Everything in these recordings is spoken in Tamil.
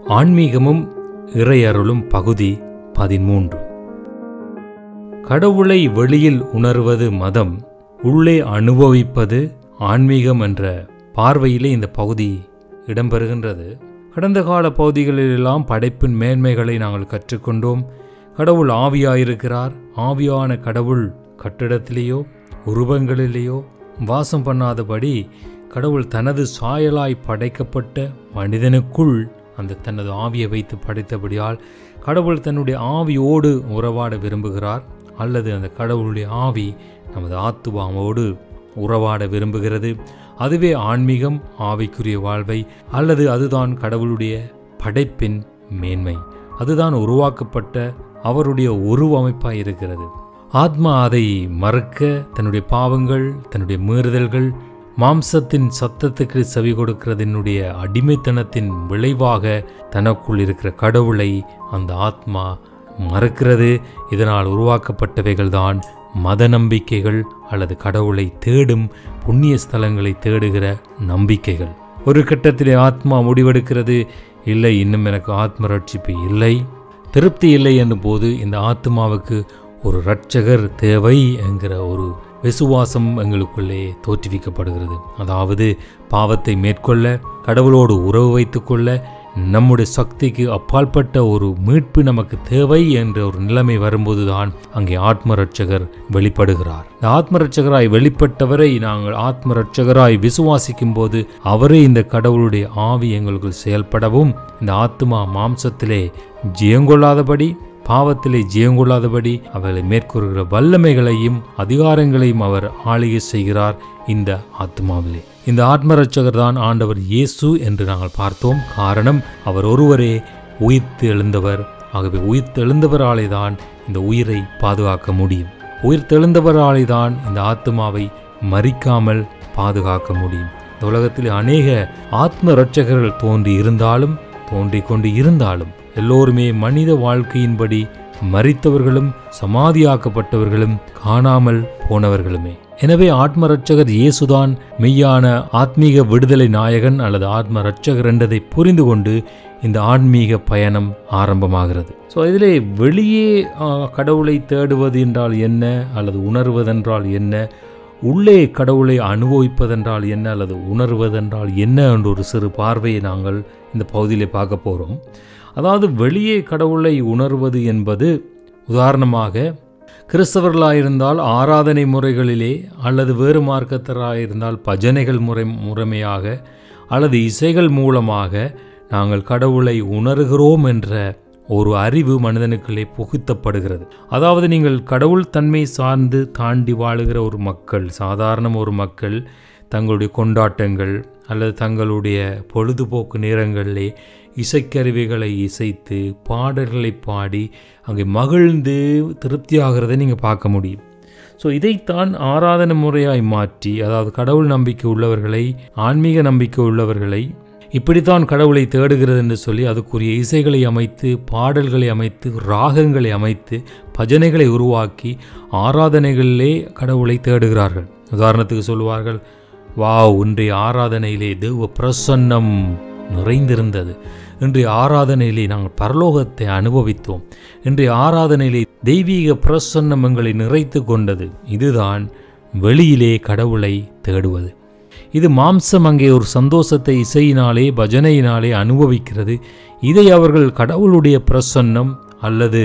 ஆன்மீகமும் இறையருளும் பகுதி பதிமூன்று கடவுளை வெளியில் உணர்வது மதம் உள்ளே அனுபவிப்பது ஆன்மீகம் என்ற பார்வையிலே இந்த பகுதி இடம்பெறுகின்றது கடந்த கால பகுதிகளிலெல்லாம் படைப்பின் மேன்மைகளை நாங்கள் கற்றுக்கொண்டோம் கடவுள் ஆவியாயிருக்கிறார் ஆவியான கடவுள் கட்டிடத்திலேயோ உருவங்களிலேயோ வாசம் பண்ணாதபடி கடவுள் தனது சாயலாய் படைக்கப்பட்ட மனிதனுக்குள் அந்த தனது ஆவியை வைத்து படைத்தபடியால் கடவுள் தன்னுடைய ஆவியோடு உறவாட விரும்புகிறார் அல்லது அந்த கடவுளுடைய ஆவி நமது ஆத்துவாமோடு உறவாட விரும்புகிறது அதுவே ஆன்மீகம் ஆவிக்குரிய வாழ்வை அல்லது அதுதான் கடவுளுடைய படைப்பின் மேன்மை அதுதான் உருவாக்கப்பட்ட அவருடைய உருவமைப்பாய் இருக்கிறது ஆத்மா அதை மறுக்க தன்னுடைய பாவங்கள் தன்னுடைய மீறுதல்கள் மாம்சத்தின் சத்தத்துக்கு செவி கொடுக்கிறதினுடைய அடிமைத்தனத்தின் விளைவாக தனக்குள் இருக்கிற கடவுளை அந்த ஆத்மா மறுக்கிறது இதனால் உருவாக்கப்பட்டவைகள்தான் மத நம்பிக்கைகள் அல்லது கடவுளை தேடும் புண்ணிய ஸ்தலங்களை தேடுகிற நம்பிக்கைகள் ஒரு கட்டத்திலே ஆத்மா முடிவெடுக்கிறது இல்லை இன்னும் எனக்கு ஆத்ம ரட்சிப்பு இல்லை திருப்தி இல்லை என்னும் போது இந்த ஆத்மாவுக்கு ஒரு இரட்சகர் தேவை என்கிற ஒரு விசுவாசம் எங்களுக்குள்ளே தோற்றுவிக்கப்படுகிறது அதாவது பாவத்தை மேற்கொள்ள கடவுளோடு உறவு வைத்துக்கொள்ள நம்முடைய சக்திக்கு அப்பாற்பட்ட ஒரு மீட்பு நமக்கு தேவை என்ற ஒரு நிலைமை வரும்போதுதான் அங்கே ஆத்ம ரட்சகர் வெளிப்படுகிறார் இந்த ஆத்ம ரட்சகராய் வெளிப்பட்டவரை நாங்கள் ஆத்ம ரட்சகராய் விசுவாசிக்கும் போது அவரே இந்த கடவுளுடைய ஆவி எங்களுக்குள் செயல்படவும் இந்த ஆத்மா மாம்சத்திலே ஜெயங்கொள்ளாதபடி பாவத்திலே ஜெயங்கொள்ளாதபடி அவர்களை மேற்கொள்கிற வல்லமைகளையும் அதிகாரங்களையும் அவர் ஆளுகை செய்கிறார் இந்த ஆத்மாவிலே இந்த ஆத்ம ரட்சகர் தான் ஆண்டவர் இயேசு என்று நாங்கள் பார்த்தோம் காரணம் அவர் ஒருவரே உயிர்த்து எழுந்தவர் ஆகவே உயிர்த்து எழுந்தவராலே தான் இந்த உயிரை பாதுகாக்க முடியும் உயிர் தெழுந்தவராலே தான் இந்த ஆத்மாவை மறிக்காமல் பாதுகாக்க முடியும் இந்த உலகத்தில் அநேக ஆத்ம இரட்சகர்கள் தோன்றி இருந்தாலும் தோன்றிக் கொண்டு இருந்தாலும் எல்லோருமே மனித வாழ்க்கையின்படி மறித்தவர்களும் சமாதியாக்கப்பட்டவர்களும் காணாமல் போனவர்களுமே எனவே ஆத்ம ரட்சகர் இயேசுதான் மெய்யான ஆத்மீக விடுதலை நாயகன் அல்லது ஆத்ம ரட்சகர் என்றதை புரிந்து கொண்டு இந்த ஆன்மீக பயணம் ஆரம்பமாகிறது ஸோ இதிலே வெளியே ஆ, கடவுளை தேடுவது என்றால் என்ன அல்லது உணர்வதென்றால் என்ன உள்ளே கடவுளை அனுபவிப்பதென்றால் என்ன அல்லது உணர்வதென்றால் என்ன என்ற ஒரு சிறு பார்வையை நாங்கள் இந்த பகுதியிலே பார்க்க போகிறோம் அதாவது வெளியே கடவுளை உணர்வது என்பது உதாரணமாக கிறிஸ்தவர்களாயிருந்தால் ஆராதனை முறைகளிலே அல்லது வேறு மார்க்கத்தராயிருந்தால் பஜனைகள் முறை முறைமையாக அல்லது இசைகள் மூலமாக நாங்கள் கடவுளை உணர்கிறோம் என்ற ஒரு அறிவு மனிதனுக்குள்ளே புகுத்தப்படுகிறது அதாவது நீங்கள் கடவுள் தன்மை சார்ந்து தாண்டி வாழுகிற ஒரு மக்கள் சாதாரண ஒரு மக்கள் தங்களுடைய கொண்டாட்டங்கள் அல்லது தங்களுடைய பொழுதுபோக்கு நேரங்களிலே இசைக்கருவிகளை இசைத்து பாடல்களை பாடி அங்கே மகிழ்ந்து திருப்தியாகிறதை நீங்கள் பார்க்க முடியும் ஸோ இதைத்தான் ஆராதனை முறையாய் மாற்றி அதாவது கடவுள் நம்பிக்கை உள்ளவர்களை ஆன்மீக நம்பிக்கை உள்ளவர்களை இப்படித்தான் கடவுளை தேடுகிறது என்று சொல்லி அதுக்குரிய இசைகளை அமைத்து பாடல்களை அமைத்து ராகங்களை அமைத்து பஜனைகளை உருவாக்கி ஆராதனைகளிலே கடவுளை தேடுகிறார்கள் உதாரணத்துக்கு சொல்லுவார்கள் வாவ் இன்றைய ஆராதனையிலே தெய்வ பிரசன்னம் நிறைந்திருந்தது இன்றைய ஆராதனையிலே நாங்கள் பரலோகத்தை அனுபவித்தோம் இன்றைய ஆராதனையிலே தெய்வீக பிரசன்னம் எங்களை நிறைத்து கொண்டது இதுதான் வெளியிலே கடவுளை தேடுவது இது மாம்சம் அங்கே ஒரு சந்தோஷத்தை இசையினாலே பஜனையினாலே அனுபவிக்கிறது இதை அவர்கள் கடவுளுடைய பிரசன்னம் அல்லது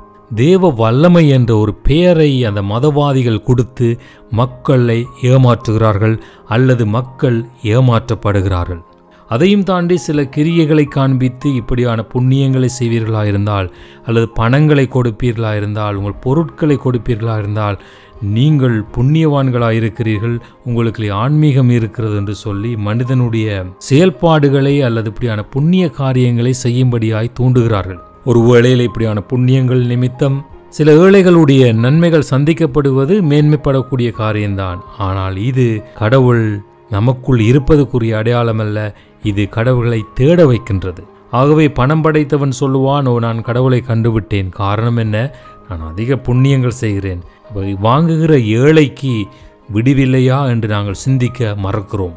தேவ வல்லமை என்ற ஒரு பெயரை அந்த மதவாதிகள் கொடுத்து மக்களை ஏமாற்றுகிறார்கள் அல்லது மக்கள் ஏமாற்றப்படுகிறார்கள் அதையும் தாண்டி சில கிரியைகளை காண்பித்து இப்படியான புண்ணியங்களை செய்வீர்களாயிருந்தால் அல்லது பணங்களை கொடுப்பீர்களாயிருந்தால் உங்கள் பொருட்களை கொடுப்பீர்களாயிருந்தால் நீங்கள் புண்ணியவான்களாக இருக்கிறீர்கள் உங்களுக்கு ஆன்மீகம் இருக்கிறது என்று சொல்லி மனிதனுடைய செயல்பாடுகளை அல்லது இப்படியான புண்ணிய காரியங்களை செய்யும்படியாய் தூண்டுகிறார்கள் ஒரு வேளையில் இப்படியான புண்ணியங்கள் நிமித்தம் சில ஏழைகளுடைய நன்மைகள் சந்திக்கப்படுவது மேன்மைப்படக்கூடிய காரியம்தான் ஆனால் இது கடவுள் நமக்குள் இருப்பதுக்குரிய அடையாளம் அல்ல இது கடவுளை தேட வைக்கின்றது ஆகவே பணம் படைத்தவன் சொல்லுவான் ஓ நான் கடவுளை கண்டுவிட்டேன் காரணம் என்ன நான் அதிக புண்ணியங்கள் செய்கிறேன் அப்ப வாங்குகிற ஏழைக்கு விடிவில்லையா என்று நாங்கள் சிந்திக்க மறக்கிறோம்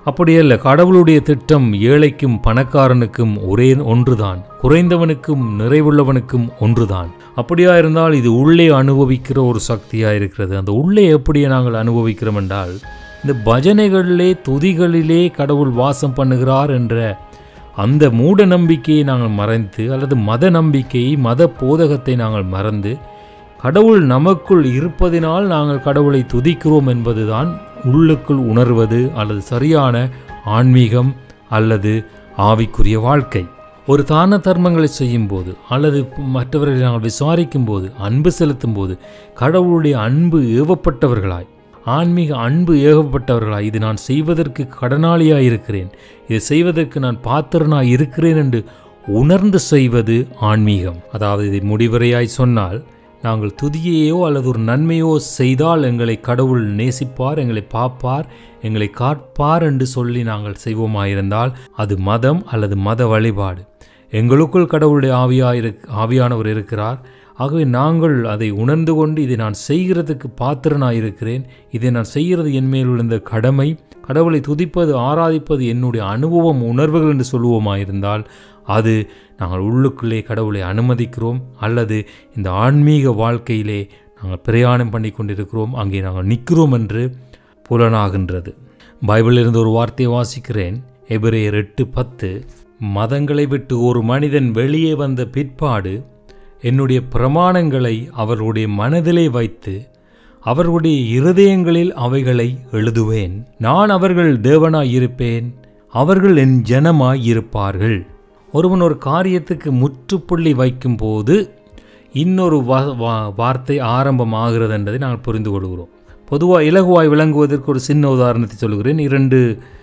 அப்படியல்ல கடவுளுடைய திட்டம் ஏழைக்கும் பணக்காரனுக்கும் ஒரே ஒன்றுதான் குறைந்தவனுக்கும் நிறைவுள்ளவனுக்கும் ஒன்றுதான் அப்படியா இருந்தால் இது உள்ளே அனுபவிக்கிற ஒரு சக்தியா இருக்கிறது அந்த உள்ளே எப்படி நாங்கள் அனுபவிக்கிறோம் என்றால் இந்த பஜனைகளிலே துதிகளிலே கடவுள் வாசம் பண்ணுகிறார் என்ற அந்த மூட நம்பிக்கையை நாங்கள் மறைத்து அல்லது மத நம்பிக்கையை மத போதகத்தை நாங்கள் மறந்து கடவுள் நமக்குள் இருப்பதினால் நாங்கள் கடவுளை துதிக்கிறோம் என்பதுதான் உள்ளுக்குள் உணர்வது அல்லது சரியான ஆன்மீகம் அல்லது ஆவிக்குரிய வாழ்க்கை ஒரு தான தர்மங்களை செய்யும் போது அல்லது மற்றவர்களை நாங்கள் விசாரிக்கும் போது அன்பு செலுத்தும் போது கடவுளுடைய அன்பு ஏவப்பட்டவர்களாய் ஆன்மீக அன்பு ஏகப்பட்டவர்களாய் இது நான் செய்வதற்கு கடனாளியாய் இருக்கிறேன் இதை செய்வதற்கு நான் பாத்திரனாய் இருக்கிறேன் என்று உணர்ந்து செய்வது ஆன்மீகம் அதாவது இதை முடிவரையாய் சொன்னால் நாங்கள் துதியையோ அல்லது ஒரு நன்மையோ செய்தால் எங்களை கடவுள் நேசிப்பார் எங்களை பார்ப்பார் எங்களை காப்பார் என்று சொல்லி நாங்கள் செய்வோமாயிருந்தால் அது மதம் அல்லது மத வழிபாடு எங்களுக்குள் கடவுளுடைய ஆவியாயிரு ஆவியானவர் இருக்கிறார் ஆகவே நாங்கள் அதை உணர்ந்து கொண்டு இதை நான் செய்கிறதுக்கு பாத்திரனாயிருக்கிறேன் இதை நான் செய்கிறது என் மேல் விழுந்த கடமை கடவுளை துதிப்பது ஆராதிப்பது என்னுடைய அனுபவம் உணர்வுகள் என்று சொல்லுவோமாயிருந்தால் அது நாங்கள் உள்ளுக்குள்ளே கடவுளை அனுமதிக்கிறோம் அல்லது இந்த ஆன்மீக வாழ்க்கையிலே நாங்கள் பிரயாணம் பண்ணி கொண்டிருக்கிறோம் அங்கே நாங்கள் நிற்கிறோம் என்று புலனாகின்றது பைபிளிலிருந்து ஒரு வார்த்தையை வாசிக்கிறேன் எபிரேயர் எட்டு பத்து மதங்களை விட்டு ஒரு மனிதன் வெளியே வந்த பிற்பாடு என்னுடைய பிரமாணங்களை அவர்களுடைய மனதிலே வைத்து அவர்களுடைய இருதயங்களில் அவைகளை எழுதுவேன் நான் அவர்கள் தேவனாய் இருப்பேன் அவர்கள் என் ஜனமாய் இருப்பார்கள் ஒருவன் ஒரு காரியத்துக்கு முற்றுப்புள்ளி வைக்கும்போது இன்னொரு வா- வா- வார்த்தை ஆரம்பமாகிறது என்பதை நாங்கள் புரிந்து கொள்கிறோம் பொதுவாக இலகுவாய் விளங்குவதற்கு ஒரு சின்ன உதாரணத்தை சொல்கிறேன் இரண்டு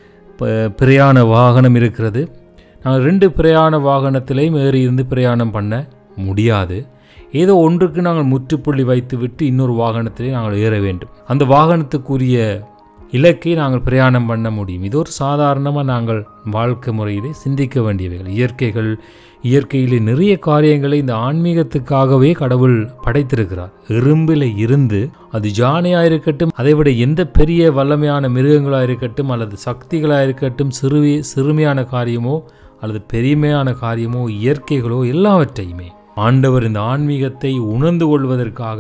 ப- பிரயாண வாகனம் இருக்கிறது நாங்கள் ரெண்டு பிரயாண வாகனத்திலையும் ஏறி இருந்து பிரயாணம் பண்ண முடியாது ஏதோ ஒன்றுக்கு நாங்கள் முற்றுப்புள்ளி வைத்துவிட்டு இன்னொரு வாகனத்திலே நாங்கள் ஏற வேண்டும் அந்த வாகனத்துக்குரிய இலக்கை நாங்கள் பிரயாணம் பண்ண முடியும் இது ஒரு சாதாரணமாக நாங்கள் வாழ்க்கை முறையிலே சிந்திக்க வேண்டியவைகள் இயற்கைகள் இயற்கையிலே நிறைய காரியங்களை இந்த ஆன்மீகத்துக்காகவே கடவுள் படைத்திருக்கிறார் எறும்பில் இருந்து அது ஜானையாக இருக்கட்டும் அதைவிட எந்த பெரிய வல்லமையான மிருகங்களாக இருக்கட்டும் அல்லது சக்திகளாக இருக்கட்டும் சிறுவி சிறுமையான காரியமோ அல்லது பெருமையான காரியமோ இயற்கைகளோ எல்லாவற்றையுமே ஆண்டவர் இந்த ஆன்மீகத்தை உணர்ந்து கொள்வதற்காக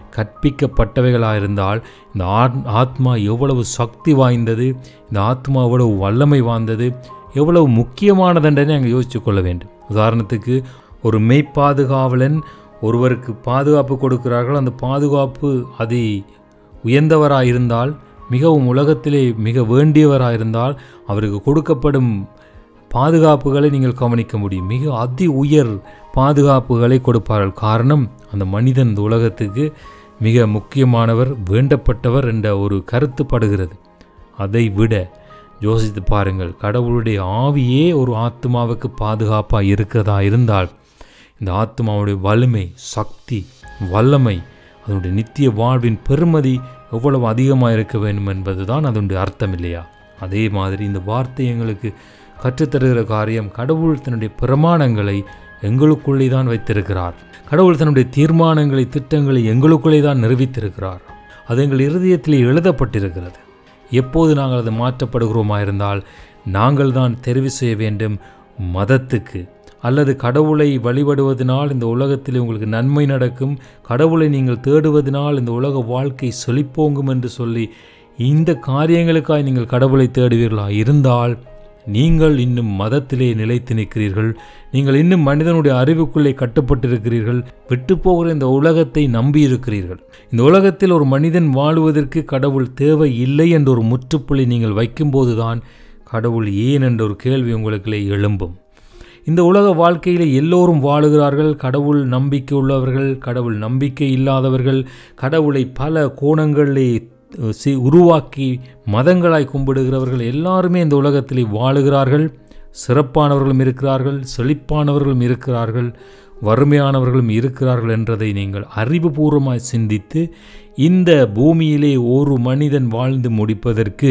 கற்பிக்கப்பட்டவைகளாயிருந்தால் இந்த ஆத்- ஆத்மா எவ்வளவு சக்தி வாய்ந்தது இந்த ஆத்மா எவ்வளவு வல்லமை வாய்ந்தது எவ்வளவு முக்கியமானதென்றதை நாங்கள் யோசித்து கொள்ள வேண்டும் உதாரணத்துக்கு ஒரு மெய்ப்பாதுகாவலன் ஒருவருக்கு பாதுகாப்பு கொடுக்கிறார்கள் அந்த பாதுகாப்பு அதி உயர்ந்தவராயிருந்தால் மிகவும் உலகத்திலே மிக வேண்டியவராயிருந்தால் அவருக்கு கொடுக்கப்படும் பாதுகாப்புகளை நீங்கள் கவனிக்க முடியும் மிக அதி உயர் பாதுகாப்புகளை கொடுப்பார்கள் காரணம் அந்த மனிதன் இந்த உலகத்துக்கு மிக முக்கியமானவர் வேண்டப்பட்டவர் என்ற ஒரு கருத்து படுகிறது அதை விட யோசித்து பாருங்கள் கடவுளுடைய ஆவியே ஒரு ஆத்மாவுக்கு பாதுகாப்பாக இருக்கிறதா இருந்தால் இந்த ஆத்மாவுடைய வலிமை சக்தி வல்லமை அதனுடைய நித்திய வாழ்வின் பெருமதி எவ்வளவு அதிகமாக இருக்க வேண்டும் என்பதுதான் அதனுடைய அர்த்தம் இல்லையா அதே மாதிரி இந்த வார்த்தை எங்களுக்கு கற்றுத்தருகிற காரியம் கடவுள் தன்னுடைய பிரமாணங்களை எங்களுக்குள்ளே தான் வைத்திருக்கிறார் கடவுள் தன்னுடைய தீர்மானங்களை திட்டங்களை எங்களுக்குள்ளே தான் நிரூபித்திருக்கிறார் அது எங்கள் இருதயத்திலே எழுதப்பட்டிருக்கிறது எப்போது நாங்கள் அது மாற்றப்படுகிறோமா இருந்தால் நாங்கள் தான் தெரிவு செய்ய வேண்டும் மதத்துக்கு அல்லது கடவுளை வழிபடுவதனால் இந்த உலகத்தில் உங்களுக்கு நன்மை நடக்கும் கடவுளை நீங்கள் தேடுவதனால் இந்த உலக வாழ்க்கை செழிப்போங்கும் என்று சொல்லி இந்த காரியங்களுக்காய் நீங்கள் கடவுளை தேடுவீர்களா இருந்தால் நீங்கள் இன்னும் மதத்திலே நிலைத்து நிற்கிறீர்கள் நீங்கள் இன்னும் மனிதனுடைய அறிவுக்குள்ளே கட்டுப்பட்டிருக்கிறீர்கள் விட்டு போகிற இந்த உலகத்தை நம்பியிருக்கிறீர்கள் இந்த உலகத்தில் ஒரு மனிதன் வாழுவதற்கு கடவுள் தேவை இல்லை என்ற ஒரு முற்றுப்புள்ளி நீங்கள் வைக்கும்போதுதான் கடவுள் ஏன் என்ற ஒரு கேள்வி உங்களுக்குள்ளே எழும்பும் இந்த உலக வாழ்க்கையில் எல்லோரும் வாழுகிறார்கள் கடவுள் நம்பிக்கை உள்ளவர்கள் கடவுள் நம்பிக்கை இல்லாதவர்கள் கடவுளை பல கோணங்களிலே அஹ், சி உருவாக்கி மதங்களாய் கும்பிடுகிறவர்கள் எல்லாருமே இந்த உலகத்திலே வாழுகிறார்கள் சிறப்பானவர்களும் இருக்கிறார்கள் செழிப்பானவர்களும் இருக்கிறார்கள் வறுமையானவர்களும் இருக்கிறார்கள் என்றதை நீங்கள் அறிவுபூர்வமாய் சிந்தித்து இந்த பூமியிலே ஒரு மனிதன் வாழ்ந்து முடிப்பதற்கு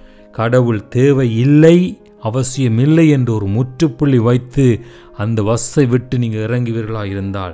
கடவுள் தேவை இல்லை அவசியமில்லை என்று ஒரு முற்றுப்புள்ளி வைத்து அந்த வசை விட்டு நீங்கள் இறங்குவீர்களாக இருந்தால்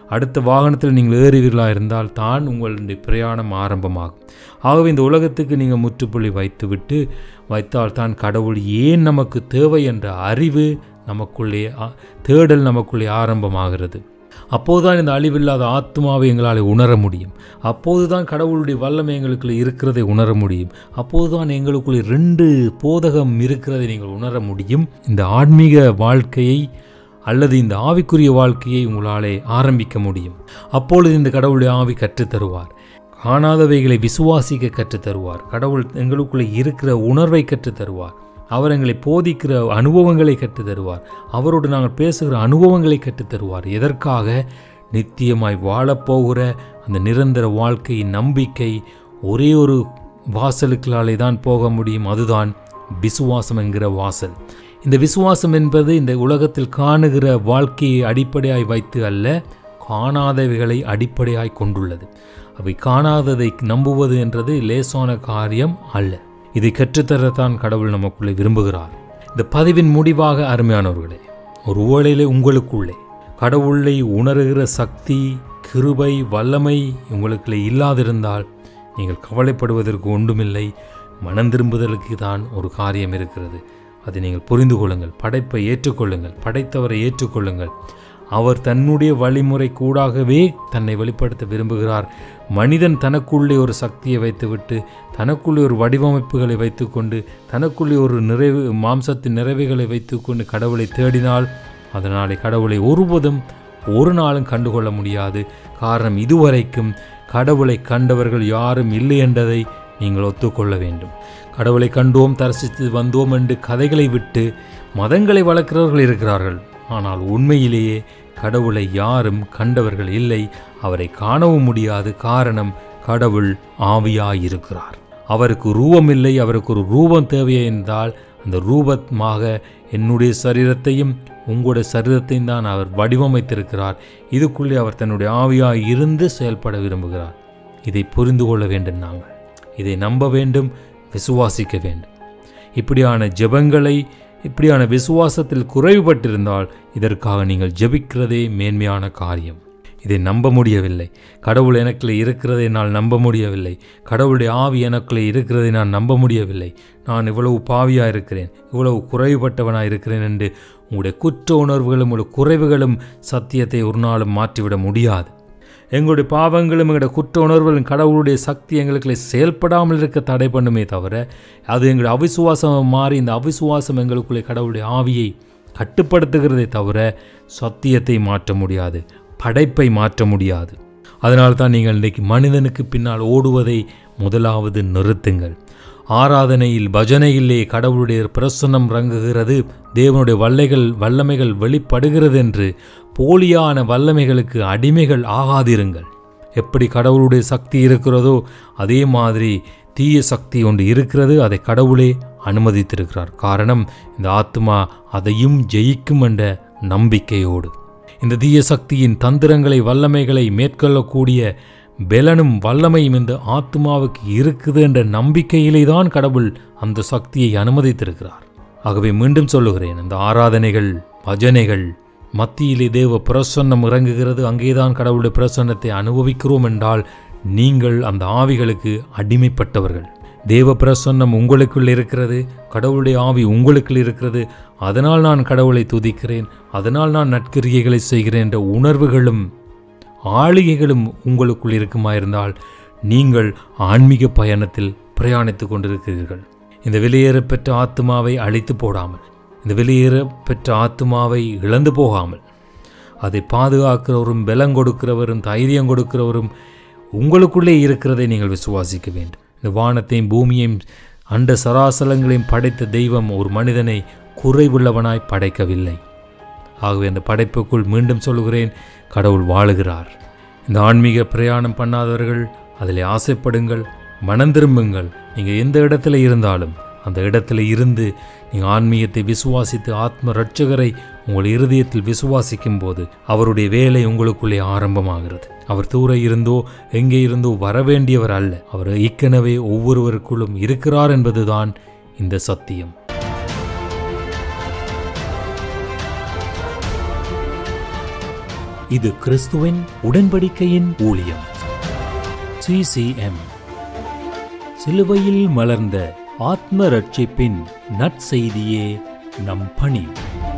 அடுத்த வாகனத்தில் நீங்கள் ஏறுவீர்களாக இருந்தால் தான் உங்களுடைய பிரயாணம் ஆரம்பமாகும் ஆகவே இந்த உலகத்துக்கு நீங்கள் முற்றுப்புள்ளி வைத்துவிட்டு வைத்தால் தான் கடவுள் ஏன் நமக்கு தேவை என்ற அறிவு நமக்குள்ளே ஆ- தேடல் நமக்குள்ளே ஆரம்பமாகிறது அப்போதுதான் இந்த அழிவில்லாத ஆத்மாவை எங்களால் உணர முடியும் அப்போதுதான் கடவுளுடைய வல்லமை எங்களுக்குள்ள இருக்கிறதை உணர முடியும் அப்போதுதான் எங்களுக்குள்ளே ரெண்டு போதகம் இருக்கிறதை நீங்கள் உணர முடியும் இந்த ஆன்மீக வாழ்க்கையை அல்லது இந்த ஆவிக்குரிய வாழ்க்கையை உங்களாலே ஆரம்பிக்க முடியும் அப்பொழுது இந்த கடவுளுடைய ஆவி கற்றுத் தருவார் காணாதவைகளை விசுவாசிக்க கற்றுத் தருவார் கடவுள் எங்களுக்குள்ளே இருக்கிற உணர்வை கற்றுத் தருவார் அவர் எங்களை போதிக்கிற அனுபவங்களை கற்றுத் தருவார் அவரோடு நாங்கள் பேசுகிற அனுபவங்களை கற்றுத் தருவார் எதற்காக நித்தியமாய் வாழப்போகிற அந்த நிரந்தர வாழ்க்கையின் நம்பிக்கை ஒரே ஒரு வாசலுக்களாலே தான் போக முடியும் அதுதான் விசுவாசம் என்கிற வாசல் இந்த விசுவாசம் என்பது இந்த உலகத்தில் காணுகிற வாழ்க்கையை அடிப்படையாய் வைத்து அல்ல காணாதவைகளை அடிப்படையாய் கொண்டுள்ளது அவை காணாததை நம்புவது என்றது லேசான காரியம் அல்ல இதை கற்றுத்தரத்தான் கடவுள் நமக்குள்ளே விரும்புகிறார் இந்த பதிவின் முடிவாக அருமையானவர்களே ஒரு வேளையிலே உங்களுக்குள்ளே கடவுளை உணர்கிற சக்தி கிருபை வல்லமை உங்களுக்குள்ளே இல்லாதிருந்தால் நீங்கள் கவலைப்படுவதற்கு ஒன்றுமில்லை மனம் திரும்புதலுக்கு தான் ஒரு காரியம் இருக்கிறது அதை நீங்கள் புரிந்து கொள்ளுங்கள் படைப்பை ஏற்றுக்கொள்ளுங்கள் படைத்தவரை ஏற்றுக்கொள்ளுங்கள் அவர் தன்னுடைய வழிமுறை கூடாகவே தன்னை வெளிப்படுத்த விரும்புகிறார் மனிதன் தனக்குள்ளே ஒரு சக்தியை வைத்துவிட்டு தனக்குள்ளே ஒரு வடிவமைப்புகளை வைத்துக்கொண்டு தனக்குள்ளே ஒரு நிறைவு மாம்சத்தின் நிறைவுகளை வைத்துக்கொண்டு கடவுளை தேடினால் அதனாலே கடவுளை ஒருபோதும் ஒரு நாளும் கண்டுகொள்ள முடியாது காரணம் இதுவரைக்கும் கடவுளை கண்டவர்கள் யாரும் இல்லை என்றதை நீங்கள் ஒத்துக்கொள்ள வேண்டும் கடவுளை கண்டோம் தரிசித்து வந்தோம் என்று கதைகளை விட்டு மதங்களை வளர்க்கிறவர்கள் இருக்கிறார்கள் ஆனால் உண்மையிலேயே கடவுளை யாரும் கண்டவர்கள் இல்லை அவரை காணவும் முடியாது காரணம் கடவுள் ஆவியாயிருக்கிறார் அவருக்கு ரூபம் இல்லை அவருக்கு ஒரு ரூபம் தேவை என்றால் அந்த ரூபமாக என்னுடைய சரீரத்தையும் உங்களுடைய சரீரத்தையும் தான் அவர் வடிவமைத்திருக்கிறார் இதுக்குள்ளே அவர் தன்னுடைய ஆவியாய் இருந்து செயல்பட விரும்புகிறார் இதை புரிந்து கொள்ள வேண்டும் நாங்கள் இதை நம்ப வேண்டும் விசுவாசிக்க வேண்டும் இப்படியான ஜெபங்களை இப்படியான விசுவாசத்தில் குறைவுபட்டிருந்தால் இதற்காக நீங்கள் ஜெபிக்கிறதே மேன்மையான காரியம் இதை நம்ப முடியவில்லை கடவுள் எனக்குள்ளே இருக்கிறதை என்னால் நம்ப முடியவில்லை கடவுளுடைய ஆவி எனக்குள்ளே இருக்கிறதை நான் நம்ப முடியவில்லை நான் இவ்வளவு பாவியாக இருக்கிறேன் இவ்வளவு குறைவுபட்டவனாக இருக்கிறேன் என்று உங்களுடைய குற்ற உணர்வுகளும் உங்களுடைய குறைவுகளும் சத்தியத்தை ஒரு நாளும் மாற்றிவிட முடியாது எங்களுடைய பாவங்களும் எங்களுடைய குற்ற உணர்வுகளும் கடவுளுடைய சக்தி எங்களுக்குள்ளே செயல்படாமல் இருக்க தடை பண்ணுமே தவிர அது எங்களுடைய அவிசுவாசம் மாறி இந்த அவிசுவாசம் எங்களுக்குள்ளே கடவுளுடைய ஆவியை கட்டுப்படுத்துகிறதை தவிர சத்தியத்தை மாற்ற முடியாது படைப்பை மாற்ற முடியாது அதனால் தான் நீங்கள் இன்றைக்கு மனிதனுக்கு பின்னால் ஓடுவதை முதலாவது நிறுத்துங்கள் ஆராதனையில் பஜனையிலே கடவுளுடைய பிரசன்னம் ரங்குகிறது தேவனுடைய வல்லைகள் வல்லமைகள் வெளிப்படுகிறது என்று போலியான வல்லமைகளுக்கு அடிமைகள் ஆகாதிருங்கள் எப்படி கடவுளுடைய சக்தி இருக்கிறதோ அதே மாதிரி தீய சக்தி ஒன்று இருக்கிறது அதை கடவுளே அனுமதித்திருக்கிறார் காரணம் இந்த ஆத்மா அதையும் ஜெயிக்கும் என்ற நம்பிக்கையோடு இந்த தீய சக்தியின் தந்திரங்களை வல்லமைகளை மேற்கொள்ளக்கூடிய பெலனும் வல்லமையும் இந்த ஆத்மாவுக்கு இருக்குது என்ற நம்பிக்கையிலே தான் கடவுள் அந்த சக்தியை அனுமதித்திருக்கிறார் ஆகவே மீண்டும் சொல்லுகிறேன் அந்த ஆராதனைகள் பஜனைகள் மத்தியிலே தேவ பிரசன்னம் இறங்குகிறது அங்கேதான் கடவுளுடைய பிரசன்னத்தை அனுபவிக்கிறோம் என்றால் நீங்கள் அந்த ஆவிகளுக்கு அடிமைப்பட்டவர்கள் தேவ பிரசன்னம் உங்களுக்குள் இருக்கிறது கடவுளுடைய ஆவி உங்களுக்குள் இருக்கிறது அதனால் நான் கடவுளை துதிக்கிறேன் அதனால் நான் நற்கிரிகைகளை செய்கிறேன் என்ற உணர்வுகளும் ஆளிகைகளும் உங்களுக்குள் இருக்குமாயிருந்தால் நீங்கள் ஆன்மீக பயணத்தில் பிரயாணித்து கொண்டிருக்கிறீர்கள் இந்த வெளியேறப்பெற்ற ஆத்மாவை அழித்து போடாமல் இந்த வெளியேறப்பெற்ற ஆத்மாவை இழந்து போகாமல் அதை பாதுகாக்கிறவரும் பலம் கொடுக்கிறவரும் தைரியம் கொடுக்கிறவரும் உங்களுக்குள்ளே இருக்கிறதை நீங்கள் விசுவாசிக்க வேண்டும் இந்த வானத்தையும் பூமியையும் அண்ட சராசலங்களையும் படைத்த தெய்வம் ஒரு மனிதனை குறைவுள்ளவனாய் படைக்கவில்லை ஆகவே அந்த படைப்புக்குள் மீண்டும் சொல்லுகிறேன் கடவுள் வாழுகிறார் இந்த ஆன்மீக பிரயாணம் பண்ணாதவர்கள் அதில் ஆசைப்படுங்கள் மனம் திரும்புங்கள் நீங்கள் எந்த இடத்துல இருந்தாலும் அந்த இடத்துல இருந்து நீங்கள் ஆன்மீகத்தை விசுவாசித்து ஆத்ம ரட்சகரை உங்கள் இருதயத்தில் விசுவாசிக்கும் போது அவருடைய வேலை உங்களுக்குள்ளே ஆரம்பமாகிறது அவர் தூர இருந்தோ எங்கே இருந்தோ வரவேண்டியவர் அல்ல அவர் ஏற்கனவே ஒவ்வொருவருக்குள்ளும் இருக்கிறார் என்பதுதான் இந்த சத்தியம் இது கிறிஸ்துவின் உடன்படிக்கையின் ஊழியம் சிசிஎம் சிலுவையில் மலர்ந்த ஆத்ம ரட்சிப்பின் நற்செய்தியே நம் பணி